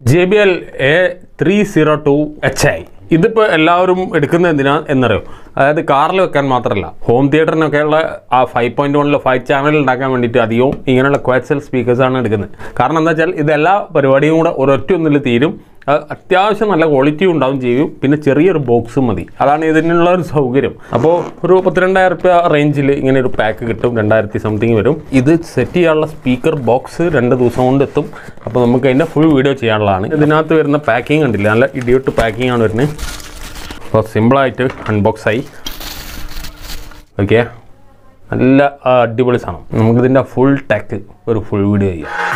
J B L A three zero two H I ഇതിപ്പോൾ എല്ലാവരും എടുക്കുന്നത് എന്തിനാ എന്നറിയോ അതായത് കാറിൽ വെക്കാൻ മാത്രമല്ല ഹോം തിയേറ്ററിനൊക്കെ ഉള്ള ആ ഫൈവ് പോയിൻറ്റ് വണ്ണിൽ ഫൈവ് ചാനൽ ഉണ്ടാക്കാൻ വേണ്ടിയിട്ട് അധികവും ഇങ്ങനെയുള്ള ക്വാറ്റ്സൽ സ്പീക്കേഴ്സാണ് എടുക്കുന്നത് കാരണം എന്താ വെച്ചാൽ ഇതെല്ലാ പരിപാടിയും കൂടെ ഒരൊറ്റ ഒന്നിൽ തീരും അത് അത്യാവശ്യം നല്ല ക്വാളിറ്റി ഉണ്ടാവും ചെയ്യും പിന്നെ ചെറിയൊരു ബോക്സ് മതി അതാണ് ഇതിനുള്ള ഒരു സൗകര്യം അപ്പോൾ ഒരു പത്തിരണ്ടായിരം റുപ്യ റേഞ്ചിൽ ഇങ്ങനെ ഒരു പാക്ക് കിട്ടും രണ്ടായിരത്തി സംതിങ് വരും ഇത് സെറ്റ് ചെയ്യാനുള്ള സ്പീക്കർ ബോക്സ് രണ്ട് ദിവസം കൊണ്ട് എത്തും അപ്പോൾ നമുക്ക് അതിൻ്റെ ഫുൾ വീഡിയോ ചെയ്യാനുള്ളതാണ് ഇതിനകത്ത് വരുന്ന പാക്കിംഗ് കണ്ടില്ല നല്ല ഇടിയോട്ട് പാക്കിംഗ് ആണ് വരുന്നത് അപ്പോൾ സിമ്പിളായിട്ട് അൺബോക്സ് ആയി ഓക്കെ നല്ല ആ, അടിപൊളി സാധനം നമുക്കിതിൻ്റെ ഫുൾ ടെക്ക് ഒരു ഫുൾ വീഡിയോ ചെയ്യാം